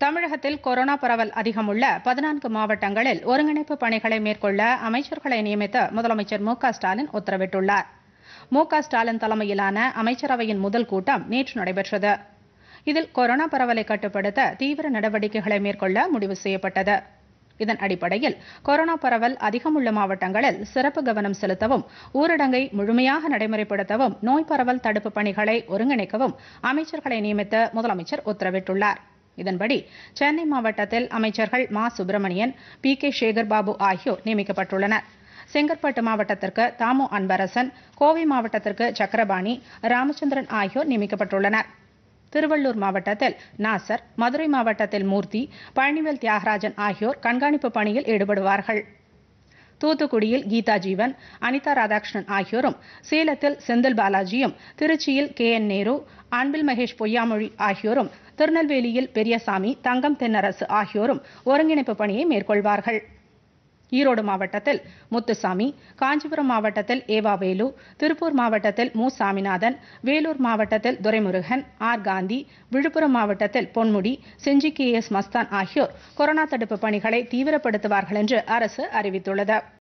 தமிழகத்தில் கொரோனா பரவல் அதிகமுள்ள பதினான்கு மாவட்டங்களில் ஒருங்கிணைப்பு பணிகளை மேற்கொள்ள அமைச்சர்களை நியமித்து முதலமைச்சர் மு க ஸ்டாலின் உத்தரவிட்டுள்ளார் மு க ஸ்டாலின் தலைமையிலான அமைச்சரவையின் முதல் கூட்டம் நேற்று நடைபெற்றது இதில் கொரோனா பரவலை கட்டுப்படுத்த தீவிர நடவடிக்கைகளை மேற்கொள்ள முடிவு செய்யப்பட்டது இதன் அடிப்படையில் கொரோனா பரவல் அதிகமுள்ள மாவட்டங்களில் சிறப்பு கவனம் செலுத்தவும் ஊரடங்கை முழுமையாக நடைமுறைப்படுத்தவும் நோய் பரவல் தடுப்பு பணிகளை ஒருங்கிணைக்கவும் அமைச்சர்களை நியமித்து முதலமைச்சர் உத்தரவிட்டுள்ளார் இதன்படி சென்னை மாவட்டத்தில் அமைச்சர்கள் மா சுப்பிரமணியன் பி கே சேகர் பாபு ஆகியோர் நியமிக்கப்பட்டுள்ளனர் செங்கற்பட்டு மாவட்டத்திற்கு தாமு அன்பரசன் கோவை மாவட்டத்திற்கு சக்கரபாணி ராமச்சந்திரன் ஆகியோர் நியமிக்கப்பட்டுள்ளனர் திருவள்ளூர் மாவட்டத்தில் நாசர் மதுரை மாவட்டத்தில் மூர்த்தி பழனிவேல் தியாகராஜன் ஆகியோர் கண்காணிப்பு பணியில் ஈடுபடுவார்கள் தூத்துக்குடியில் கீதா ஜீவன் அனிதா ராதாகிருஷ்ணன் ஆகியோரும் சேலத்தில் செந்தில் பாலாஜியும் திருச்சியில் கே என் நேரு அன்பில் மகேஷ் பொய்யாமொழி ஆகியோரும் திருநெல்வேலியில் பெரியசாமி தங்கம் தென்னரசு ஆகியோரும் ஒருங்கிணைப்பு பணியை மேற்கொள்வார்கள் ஈரோடு மாவட்டத்தில் முத்துசாமி காஞ்சிபுரம் மாவட்டத்தில் ஏவா வேலு திருப்பூர் மாவட்டத்தில் மு சாமிநாதன் வேலூர் மாவட்டத்தில் துரைமுருகன் ஆர் காந்தி விழுப்புரம் மாவட்டத்தில் பொன்முடி செஞ்சி கே எஸ் மஸ்தான் ஆகியோர் கொரோனா தடுப்பு பணிகளை தீவிரப்படுத்துவார்கள் என்று அரசு அறிவித்துள்ளது